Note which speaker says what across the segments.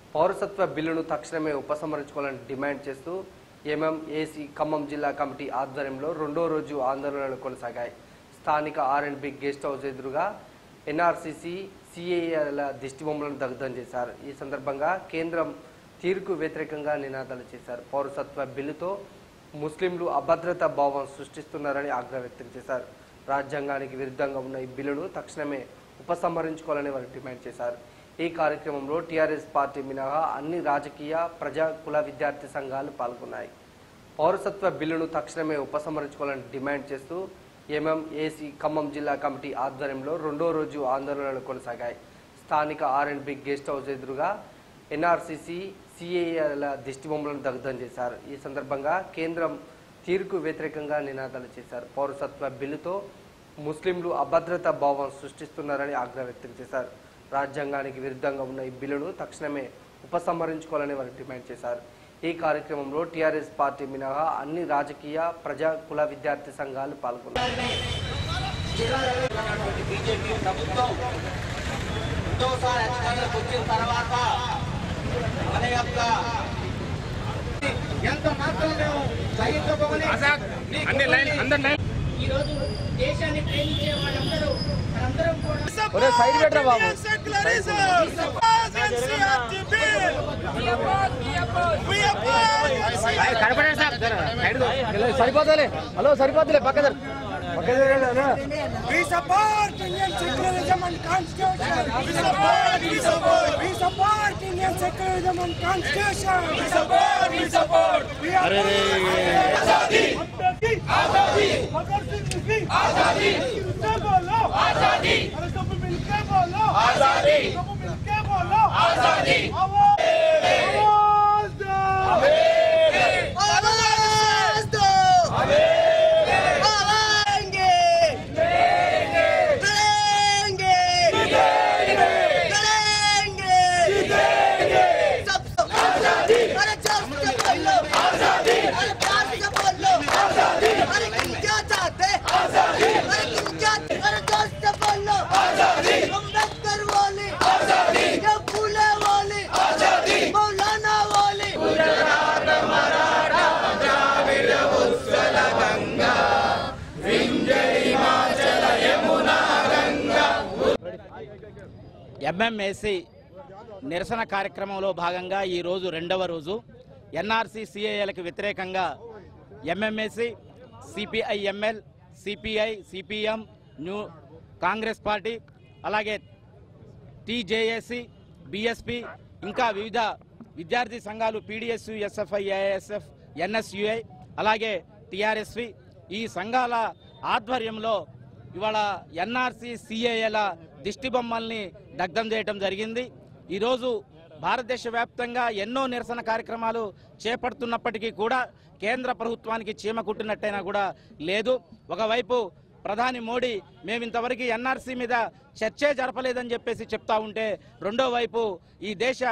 Speaker 1: పౌరసత్వ బిల్లును తక్షణమే ఉపసంహరించుకోవాలని డిమాండ్ చేస్తూ ఎంఎంఏసీ ఖమ్మం జిల్లా కమిటీ ఆధ్వర్యంలో రెండో రోజు ఆందోళనలు కొనసాగాయి స్థానిక R and B guest house ఎదురుగా ఎన్ఆర్సీసీ సిఏఏల దిష్టిబొమ్మలను దగ్ధం చేశారు ఈ సందర్భంగా కేంద్రం తీరుకు వ్యతిరేకంగా నినాదాలు చేశారు పౌరసత్వ బిల్లుతో ముస్లింలు అభద్రతా భావం సృష్టిస్తున్నారని ఆగ్రహం వ్యక్తం చేశారు రాజ్యాంగానికి విరుద్ధంగా ఉన్న ఈ బిల్లును తక్షణమే ఉపసంహరించుకోవాలని వారు డిమాండ్ చేశారు ఈ కార్యక్రమంలో టీఆర్ఎస్ పార్టీ మినహా అన్ని రాజకీయ ప్రజా కుల విద్యార్థి సంఘాలు పాల్గొన్నాయి పౌరసత్వ బిల్లును తక్షణమే ఉపసంహరించుకోవాలని డిమాండ్ చేస్తూ ఎంఎంఏసీ ఖమ్మం జిల్లా కమిటీ ఆధ్వర్యంలో రెండో రోజు ఆందోళనలు కొనసాగాయి స్థానిక R and B guest house ఎదురుగా ఎన్ఆర్సీసీ సిఏఏల దిష్టిబొమ్మలను దగ్ధం చేశారు ఈ సందర్భంగా కేంద్రం తీరుకు వ్యతిరేకంగా నినాదాలు చేశారు పౌరసత్వ బిల్లుతో ముస్లింలు అభద్రతా భావం సృష్టిస్తున్నారని ఆగ్రహం వ్యక్తం చేశారు రాజ్యాంగానికి విరుద్ధంగా ఉన్న ఈ బిల్లును తక్షణమే ఉపసంహరించుకోవాలని వారు డిమాండ్ చేశారు ఈ కార్యక్రమంలో టీఆర్ఎస్ పార్టీ మినహా అన్ని రాజకీయ ప్రజా కుల విద్యార్థి సంఘాలు పాల్గొన్నారు
Speaker 2: ఉన్నటువంటి బీజేపీ ప్రభుత్వం రెండోసారి అధికారంలోకి వచ్చిన తర్వాత మన యొక్క ఎంత మాత్రం మేము సహించబోమని
Speaker 3: అన్ని లైన్ అందరి లైన్
Speaker 4: ఈ రోజు దేశాన్ని ప్రేమించే వాళ్ళందరూ మనందరం కూడా
Speaker 3: ఒరే సైడ్ పెట్టరా బాబు కనపడండి సార్ సైడ్ సరిపోతలే హలో సరిపోతలే పక్క జర. పక్క జరగండి, అన్న.
Speaker 5: We support Indian secularism and constitution. We support, we support. We support Indian secularism and constitution. We support, we support. We are आजादी आजादी भगत सिंह की आजादी मिलके बोलो आजादी अरे सब मिलके बोलो आजादी सब मिलके बोलो आजादी आवाज दो आवाज दो आवाएंगे करेंगे करेंगे सब सब आजादी अरे जोर से बोलो आजादी अरे प्यार से बोलो आजादी अरे तुम क्या चाहते आजादी अरे तुम क्या अरे जोर से बोलो आजादी अम्बेडकर वाली आजादी ये फूले वाली आजादी मौलाना वाली
Speaker 6: ఎంఎంఏసి నిరసన కార్యక్రమంలో భాగంగా ఈ రోజు రెండవ రోజు ఎన్ఆర్సీ సిఐఏలకు వ్యతిరేకంగా MMAC CPIML CPI CPM new Congress party అలాగే టీజేఏసి బిఎస్పి ఇంకా వివిధ విద్యార్థి సంఘాలు పీడిఎస్ ఎస్ఎఫ్ఐ ఏఎస్ఎఫ్ ఎన్ఎస్యుఐ అలాగే టిఆర్ఎస్వి ఈ సంఘాల ఆధ్వర్యంలో ఇవాళ ఎన్ఆర్సి సిఏఏల దిష్టి బొమ్మల్ని దగ్ధం చేయడం జరిగింది ఈరోజు భారతదేశ వ్యాప్తంగా ఎన్నో నిరసన కార్యక్రమాలు చేపడుతున్నప్పటికీ కూడా కేంద్ర ప్రభుత్వానికి చీమ కుట్టినట్టయినా కూడా లేదు ఒకవైపు ప్రధాని మోడీ మేము ఇంతవరకు ఎన్ఆర్సీ మీద చర్చే జరపలేదని చెప్పేసి చెప్తా ఉంటే రెండో వైపు ఈ దేశ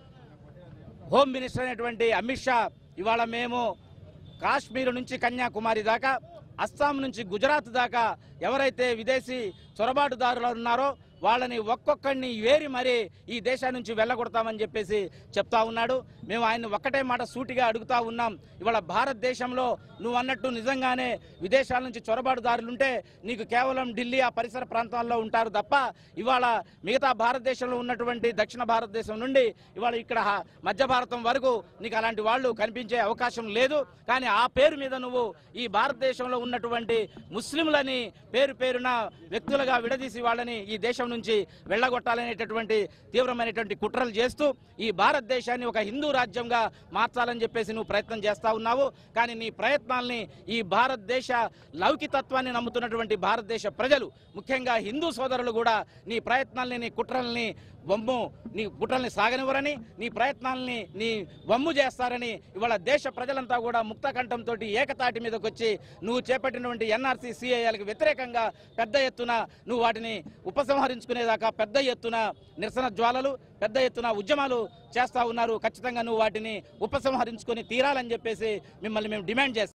Speaker 6: హోమ్ మినిస్టర్ అయినటువంటి అమిత్ షా ఇవాళ మేము కాశ్మీర్ నుంచి కన్యాకుమారి దాకా అస్సాం నుంచి గుజరాత్ దాకా ఎవరైతే విదేశీ చొరబాటుదారులు ఉన్నారో వాళ్ళని ఒక్కొక్కడిని వేరి మరి ఈ దేశం నుంచి వెళ్ళగొడతామని చెప్పేసి చెప్తా ఉన్నాడు మేము ఆయన ఒక్కటే మాట సూటిగా అడుగుతా ఉన్నాం ఇవాళ భారతదేశంలో నువ్వు అన్నట్టు నిజంగానే విదేశాల నుంచి చొరబాటుదారులుంటే నీకు కేవలం ఢిల్లీ ఆ పరిసర ప్రాంతాల్లో ఉంటారు తప్ప ఇవాళ మిగతా భారతదేశంలో ఉన్నటువంటి దక్షిణ భారతదేశం నుండి ఇవాళ ఇక్కడ హ- మధ్య భారతం వరకు నీకు అలాంటి వాళ్ళు కనిపించే అవకాశం లేదు కానీ ఆ పేరు మీద నువ్వు ఈ భారతదేశంలో ఉన్నటువంటి ముస్లింలని పేరు పేరున వ్యక్తులుగా విడదీసి వాళ్ళని ఈ దేశం నుంచి వెళ్ళగొట్టాలనేటటువంటి తీవ్రమైనటువంటి కుట్రలు చేస్తూ ఈ భారతదేశాన్ని ఒక హిందూ రాజ్యంగా మార్చాలని చెప్పేసి నువ్వు ప్రయత్నం చేస్తా ఉన్నావు కానీ నీ ప్రయత్నాల్ని ఈ భారతదేశ లౌకితత్వాన్ని నమ్ముతున్నటువంటి భారతదేశ ప్రజలు ముఖ్యంగా హిందూ సోదరులు కూడా నీ ప్రయత్నాల్ని నీ కుట్రల్ని వమ్ము నీ కుట్రల్ని సాగనివ్వరని నీ ప్రయత్నాల్ని నీ వమ్ము చేస్తారని ఇవాళ దేశ ప్రజలంతా కూడా ముక్త కంఠంతో ఏకతాటి మీదకి వచ్చి నువ్వు చేపట్టినటువంటి ఎన్ఆర్సీ సిఐఎలకు వ్యతిరేకంగా పెద్ద ఎత్తున నువ్వు వాటిని ఉపసంహరించుకునేదాకా పెద్ద ఎత్తున నిరసన జ్వాలలు పెద్ద ఎత్తున ఉద్యమాలు చేస్తా ఉన్నారు ఖచ్చితంగా నువ్వు వాటిని ఉపసంహరించుకొని తీరాలని చెప్పేసి మిమ్మల్ని మేము డిమాండ్ చేస్తాం